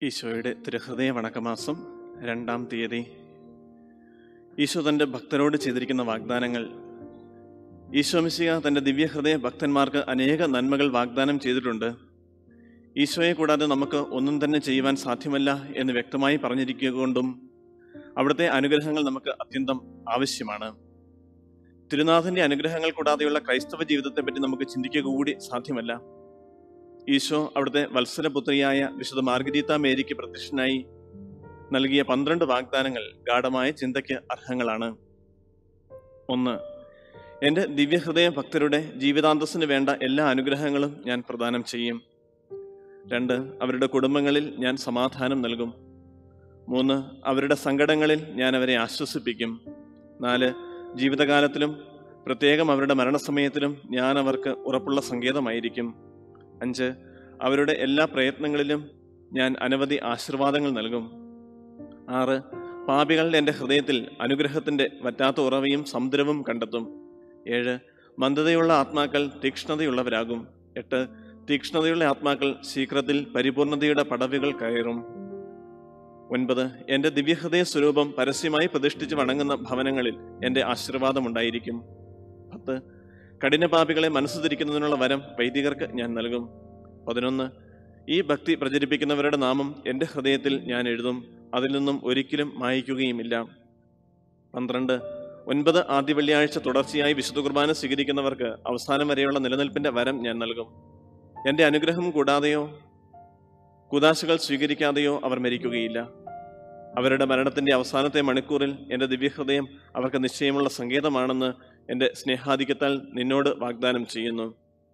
ഈശോയുടെ തിരുഹൃദയ വണക്കമാസം രണ്ടാം തീയതി ഈശോ തൻ്റെ ഭക്തരോട് ചെയ്തിരിക്കുന്ന വാഗ്ദാനങ്ങൾ ഈശോ മിശിക തൻ്റെ ദിവ്യഹൃദയ ഭക്തന്മാർക്ക് അനേക നന്മകൾ വാഗ്ദാനം ചെയ്തിട്ടുണ്ട് ഈശോയെ കൂടാതെ നമുക്ക് ഒന്നും തന്നെ ചെയ്യുവാൻ സാധ്യമല്ല എന്ന് വ്യക്തമായി പറഞ്ഞിരിക്കുക കൊണ്ടും അവിടുത്തെ അനുഗ്രഹങ്ങൾ നമുക്ക് അത്യന്തം ആവശ്യമാണ് തിരുനാഥന്റെ അനുഗ്രഹങ്ങൾ കൂടാതെയുള്ള ക്രൈസ്തവ ജീവിതത്തെപ്പറ്റി നമുക്ക് ചിന്തിക്കുക കൂടി സാധ്യമല്ല ഈശോ അവിടുത്തെ വത്സലപുത്രിയായ വിശുദ്ധ മാർഗരീത്ത മേരിക്ക് പ്രത്യക്ഷനായി നൽകിയ പന്ത്രണ്ട് വാഗ്ദാനങ്ങൾ ഗാഠമായ ചിന്തയ്ക്ക് അർഹങ്ങളാണ് ഒന്ന് എൻ്റെ ദിവ്യഹൃദയ ഭക്തരുടെ ജീവിതാന്തസ്സിന് വേണ്ട എല്ലാ അനുഗ്രഹങ്ങളും ഞാൻ പ്രദാനം ചെയ്യും രണ്ട് അവരുടെ കുടുംബങ്ങളിൽ ഞാൻ സമാധാനം നൽകും മൂന്ന് അവരുടെ സങ്കടങ്ങളിൽ ഞാൻ അവരെ ആശ്വസിപ്പിക്കും നാല് ജീവിതകാലത്തിലും പ്രത്യേകം അവരുടെ മരണസമയത്തിലും ഞാൻ അവർക്ക് ഉറപ്പുള്ള സങ്കേതമായിരിക്കും അഞ്ച് അവരുടെ എല്ലാ പ്രയത്നങ്ങളിലും ഞാൻ അനവധി ആശീർവാദങ്ങൾ നൽകും ആറ് പാപികളുടെ എൻ്റെ ഹൃദയത്തിൽ അനുഗ്രഹത്തിൻ്റെ വറ്റാത്ത ഉറവയും സമുദ്രവും കണ്ടെത്തും ഏഴ് മന്ദതയുള്ള ആത്മാക്കൾ തീക്ഷ്ണതയുള്ളവരാകും എട്ട് തീക്ഷ്ണതയുള്ള ആത്മാക്കൾ ശീഘ്രത്തിൽ പരിപൂർണതയുടെ പടവുകൾ കയറും ഒൻപത് എൻ്റെ ദിവ്യഹൃദയ സ്വരൂപം പരസ്യമായി പ്രതിഷ്ഠിച്ച് വണങ്ങുന്ന ഭവനങ്ങളിൽ എൻ്റെ ആശീർവാദമുണ്ടായിരിക്കും പത്ത് കഠിനപാപികളെ മനസ്സ് തിരിക്കുന്നതിനുള്ള വരം വൈദികർക്ക് ഞാൻ നൽകും പതിനൊന്ന് ഈ ഭക്തി പ്രചരിപ്പിക്കുന്നവരുടെ നാമം എൻ്റെ ഹൃദയത്തിൽ ഞാൻ എഴുതും അതിൽ നിന്നും ഒരിക്കലും മായിക്കുകയുമില്ല പന്ത്രണ്ട് ഒൻപത് ആദ്യ വെള്ളിയാഴ്ച തുടർച്ചയായി വിശുദ്ധ കുർബാന സ്വീകരിക്കുന്നവർക്ക് അവസാനം വരെയുള്ള നിലനിൽപ്പിന്റെ വരം ഞാൻ നൽകും എൻ്റെ അനുഗ്രഹം കൂടാതെയോ കുതാശകൾ സ്വീകരിക്കാതെയോ അവർ മരിക്കുകയില്ല അവരുടെ മരണത്തിന്റെ അവസാനത്തെ മണിക്കൂറിൽ എൻ്റെ ദിവ്യഹൃദയം അവർക്ക് നിശ്ചയമുള്ള സങ്കേതമാണെന്ന് എൻ്റെ സ്നേഹാധിക്യത്താൽ നിന്നോട് വാഗ്ദാനം ചെയ്യുന്നു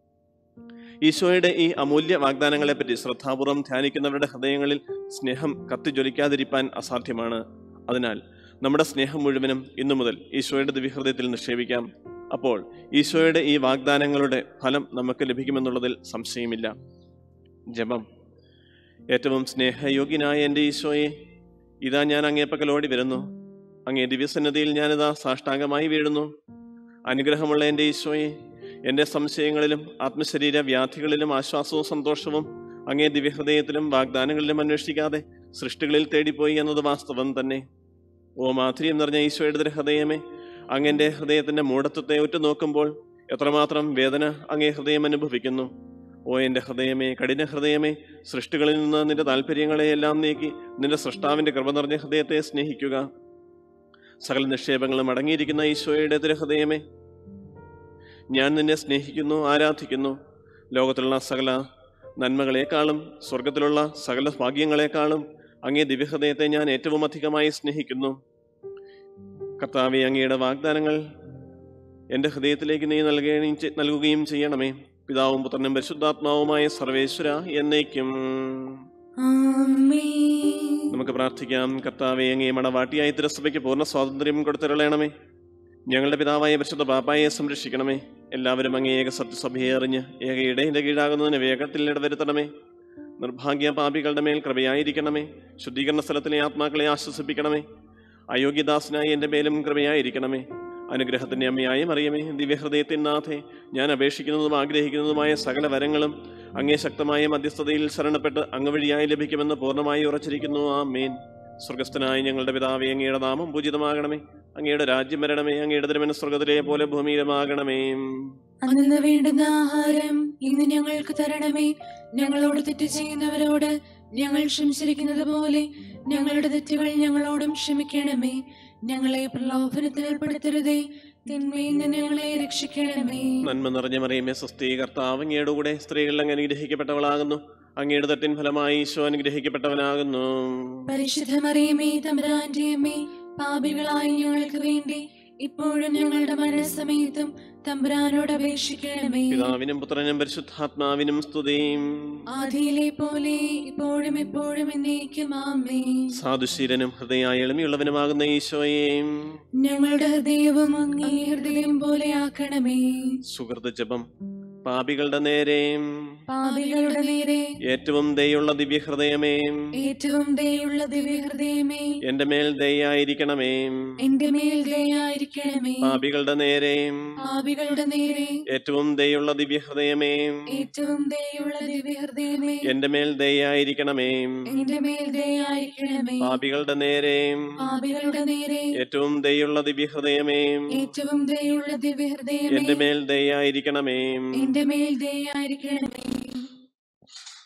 ഈശോയുടെ ഈ അമൂല്യ വാഗ്ദാനങ്ങളെപ്പറ്റി ശ്രദ്ധാപൂർവം ധ്യാനിക്കുന്നവരുടെ ഹൃദയങ്ങളിൽ സ്നേഹം കത്തിജ്വലിക്കാതിരിപ്പാൻ അസാധ്യമാണ് അതിനാൽ നമ്മുടെ സ്നേഹം മുഴുവനും ഇന്നു മുതൽ ഈശോയുടെ ദിവ്യഹൃദയത്തിൽ നിക്ഷേപിക്കാം അപ്പോൾ ഈശോയുടെ ഈ വാഗ്ദാനങ്ങളുടെ ഫലം നമുക്ക് ലഭിക്കുമെന്നുള്ളതിൽ സംശയമില്ല ജപം ഏറ്റവും സ്നേഹയോഗ്യനായ എൻ്റെ ഈശോയെ ഇതാ ഞാൻ അങ്ങേപ്പക്കൽ ഓടി വരുന്നു അങ്ങേ ദിവ്യസന്നതിയിൽ ഞാനിതാ സാഷ്ടാംഗമായി വീഴുന്നു അനുഗ്രഹമുള്ള എൻ്റെ ഈശോയെ എൻ്റെ സംശയങ്ങളിലും ആത്മശരീര വ്യാധികളിലും ആശ്വാസവും സന്തോഷവും അങ്ങേ ദിവ്യഹൃദയത്തിലും വാഗ്ദാനങ്ങളിലും അന്വേഷിക്കാതെ സൃഷ്ടികളിൽ തേടിപ്പോയി എന്നത് വാസ്തവം തന്നെ ഓ മാധുര്യം നിറഞ്ഞ ഈശോയുടെ ഹൃദയമേ അങ്ങൻ്റെ ഹൃദയത്തിൻ്റെ മൂടത്വത്തെ ഉറ്റുനോക്കുമ്പോൾ എത്രമാത്രം വേദന അങ്ങേ ഹൃദയം അനുഭവിക്കുന്നു ഓ എൻ്റെ ഹൃദയമേ കഠിന ഹൃദയമേ സൃഷ്ടികളിൽ നിന്ന് നിന്റെ താല്പര്യങ്ങളെയെല്ലാം നീക്കി നിന്റെ സൃഷ്ടാവിൻ്റെ കൃപ നിറഞ്ഞ ഹൃദയത്തെ സ്നേഹിക്കുക സകല നിക്ഷേപങ്ങളും അടങ്ങിയിരിക്കുന്ന ഈശോയുടെ ഹൃദയമേ ഞാൻ നിന്നെ സ്നേഹിക്കുന്നു ആരാധിക്കുന്നു ലോകത്തിലുള്ള സകല നന്മകളെക്കാളും സ്വർഗത്തിലുള്ള സകല ഭാഗ്യങ്ങളെക്കാളും അങ്ങേ ദിവ്യഹൃദയത്തെ ഞാൻ ഏറ്റവും അധികമായി സ്നേഹിക്കുന്നു കർത്താവെ അങ്ങയുടെ വാഗ്ദാനങ്ങൾ എൻ്റെ ഹൃദയത്തിലേക്ക് നീ നൽകുകയും ചെ- നൽകുകയും ചെയ്യണമേ പിതാവും പുത്രനും പരിശുദ്ധാത്മാവുമായ സർവേശ്വര എന്നേക്കും ആമേൻ. നമുക്ക് പ്രാർത്ഥിക്കാം കർത്താവെ അങ്ങേ മണവാട്ടിയായി തിരസഭയ്ക്ക് പൂർണ്ണ സ്വാതന്ത്ര്യം കൊടുത്തിരളയണമേ ഞങ്ങളുടെ പിതാവായ പരിശുദ്ധ പാപ്പായെ സംരക്ഷിക്കണമേ എല്ലാവരും അങ്ങേ ഏക സത്യസഭയെ അറിഞ്ഞ് ഏക ഇടയിന്റെ കീഴാകുന്നതിന് വേഗത്തിൽ ഇടവരുത്തണമേ നിർഭാഗ്യ പാപികളുടെ മേൽ കൃപയായിരിക്കണമേ ശുദ്ധീകരണ സ്ഥലത്തിലെ ആത്മാക്കളെ ആശ്വസിപ്പിക്കണമേ അയോഗ്യദാസനായി എൻ്റെ മേലും കൃപയായിരിക്കണമേ അനുഗ്രഹത്തിൻ്റെ അമ്മയായ മറിയമേ ദിവ്യഹൃദയത്തിൻ നാഥേ ഞാൻ അപേക്ഷിക്കുന്നതും ആഗ്രഹിക്കുന്നതുമായ സകല വരങ്ങളും അങ്ങേ ശക്തമായ മധ്യസ്ഥതയിൽ ശരണപ്പെട്ട് അങ്ങ് വഴിയായി ലഭിക്കുമെന്ന് പൂർണ്ണമായി ഉറച്ചിരിക്കുന്നു ആ മേൻ സ്വർഗസ്ഥനായ ഞങ്ങളുടെ പിതാവേ അങ്ങയുടെ നാമം പൂജിതമാകണമേ അങ്ങയുടെ രാജ്യം വരണമേ അങ്ങയുടെ തിരുമന സ്വർഗത്തിലെ പോലെ ഭൂമിയിലുമാകണമേ അന്ന് വേണ്ടുന്ന ആഹാരം ഇന്ന് ഞങ്ങൾക്ക് തരണമേ ഞങ്ങളോട് തെറ്റ് ചെയ്യുന്നവരോട് ഞങ്ങൾ ക്ഷമിച്ചിരിക്കുന്നത് പോലെ ഞങ്ങളുടെ തെറ്റുകൾ ഞങ്ങളോടും ക്ഷമിക്കണമേ ഞങ്ങളെ പ്രലോഭനത്തിൽ ഉൾപ്പെടുത്തരുതേ തിന്മയിൽ നിന്ന് ഞങ്ങളെ രക്ഷിക്കണമേ നന്മ നിറഞ്ഞ മറിയമേ സ്വസ്തി കർത്താവ് അങ്ങയുടെ കൂടെ സ്ത്രീകൾ അങ്ങ് അനുഗ്രഹിക്കപ്പെട്ടവളാകുന്നു അങ്ങയുടെ തട്ടിൻ ഫലമായി ഈശോ അനുഗ്രഹിക്കപ്പെട്ടവനാകുന്നു പരിശുദ്ധ മറിയമേ തമ്പുരാന്റെ അമ്മേ പാപികളായ ഞങ്ങൾക്ക് വേണ്ടി ഇപ്പോഴും ഞങ്ങളുടെ മരണസമയത്തും തമ്പുരാനോട് അപേക്ഷിക്കണമേ പിതാവിനും പുത്രനും പരിശുദ്ധാത്മാവിനും സ്തുതിയും ആദിയിലെ പോലെ ഇപ്പോഴും എപ്പോഴും എന്നേക്കും ആമേ സാധുശീലനും ഹൃദയ എളിമയുള്ളവനുമാകുന്ന ഈശോയെയും ഞങ്ങളുടെ ഹൃദയവും അങ്ങേ ഹൃദയം പോലെ ആക്കണമേ സുഹൃത്ത് ജപം പാപികളുടെ നേരെയും പാപികളുടെ നേരെ ഏറ്റവും ദയുള്ള ദിവ്യഹൃദയമേ ഏറ്റവും ദയുള്ള ദിവ്യഹൃദയമേ എന്റെ മേൽ ദയായിരിക്കണമേ എന്റെ മേൽ ദയായിരിക്കണമേ പാപികളുടെ നേരെയും പാപികളുടെ നേരെ ഏറ്റവും ദയുള്ള ദിവ്യഹൃദയമേ ഏറ്റവും ദയുള്ള ദിവ്യഹൃദയമേ എന്റെ മേൽ ദയായിരിക്കണമേ എന്റെ മേൽ ദയായിരിക്കണമേ പാപികളുടെ നേരെയും പാപികളുടെ നേരെ ഏറ്റവും ദയുള്ള ദിവ്യഹൃദയമേ ഏറ്റവും ദയുള്ള ദിവ്യഹൃദയമേ എന്റെ മേൽ ദയായിരിക്കണമേ എന്റെ മേൽ ദയായിരിക്കണമേ